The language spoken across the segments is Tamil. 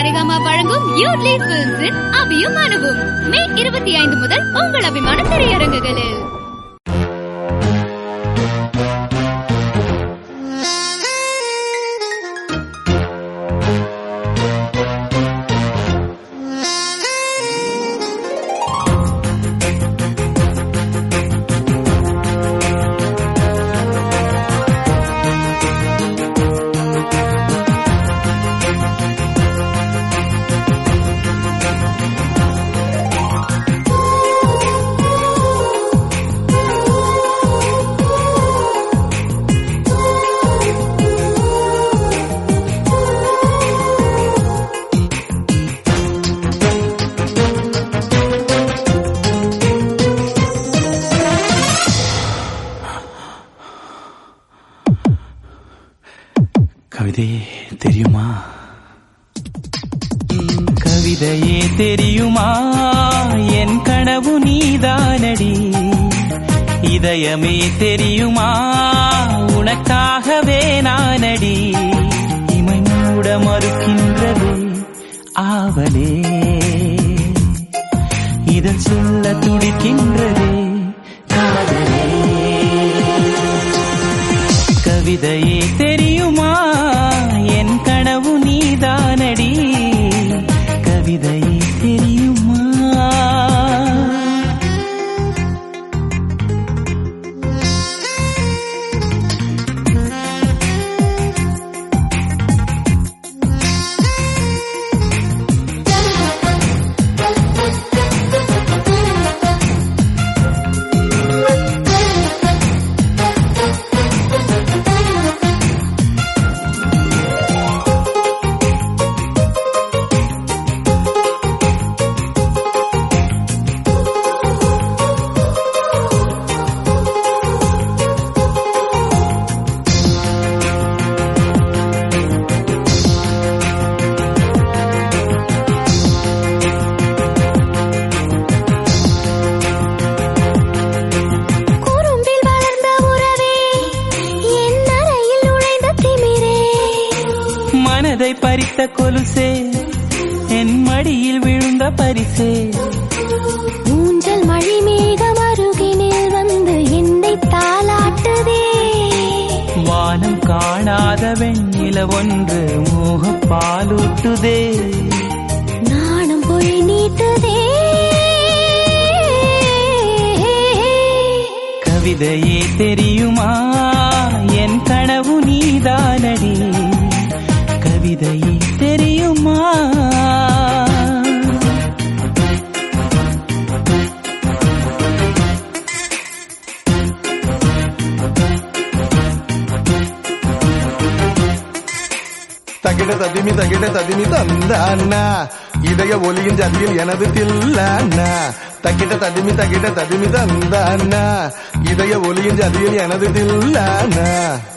சரிகமா வழங்கும் யூட்லி பிலிம்ஸின் அபியும் அனுவும் மே இருபத்தி ஐந்து முதல் உங்கள் அபிமான திரையரங்குகளில் கவிதையே தெரியுமா கவிதையே தெரியுமா என் கனவு நீதானடி இதயமே தெரியுமா உனக்காகவே நானடி இமை மூட மறுக்கின்றது ஆவலே இதன் சொல்ல துடிக்கின்றதே காதலே கவிதையே தெரியுமா என் கனவு நீதானடி கவிதையே தெரியுமா குறும்பில் வளர்ந்த உறவே என் அறையில் நுழைந்த திமிரே மனதை பறித்த கொலுசே என் மடியில் விழுந்த பரிசே ஊஞ்சல் மழை மேகம் அருகினில் வந்து என்னை தாளாட்டுதே வானம் காணாத வெண்ணில ஒன்று மோக பாலூட்டுதே நாணம் பொய் நீட்டுதே கவிதையே தெரியுமா என் கனவு நீதானடி கவிதையே தெரியுமா தகிட ததிமி தகிட ததிமி தந்த அண்ணா இதய ஒலியின் ஜதியில் எனது தில்ல அண்ணா தகிட ததிமி தகிட ததிமி தந்த அண்ணா இதய ஒலியின் ஜதியில் எனது தில்ல அண்ணா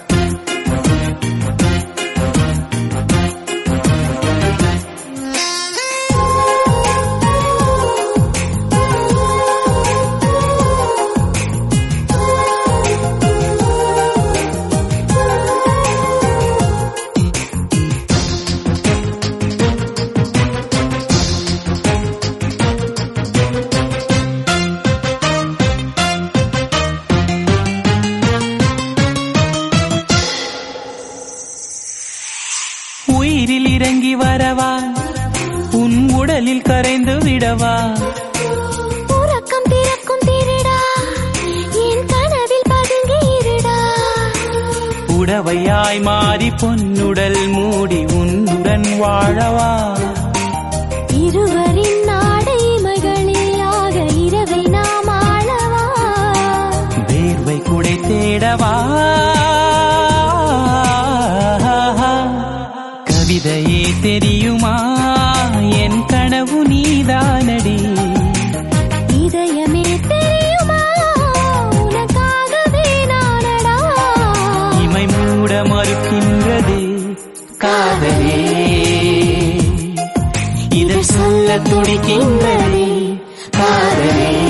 உயிரில் இறங்கி வரவா உன் உடலில் கரைந்து விடவா உறக்கம் பிறக்கும் திருடா என் கனவில் பதுங்கி இருடா உடவையாய் மாறி பொன்னுடல் மூடி உன்னுடன் வாழவா இருவரின் நாடை மகளிலாக இரவை நாம் ஆளவா வேர்வை குடை தேடவா கவிதையே தெரியுமா என் கனவு நீதானடி இதயமே தெரியுமா உனக்காகவே நானடா இமை மூட மறுக்கின்றதே காதலே இதழ் சொல்ல துடிக்கின்றதே காதலே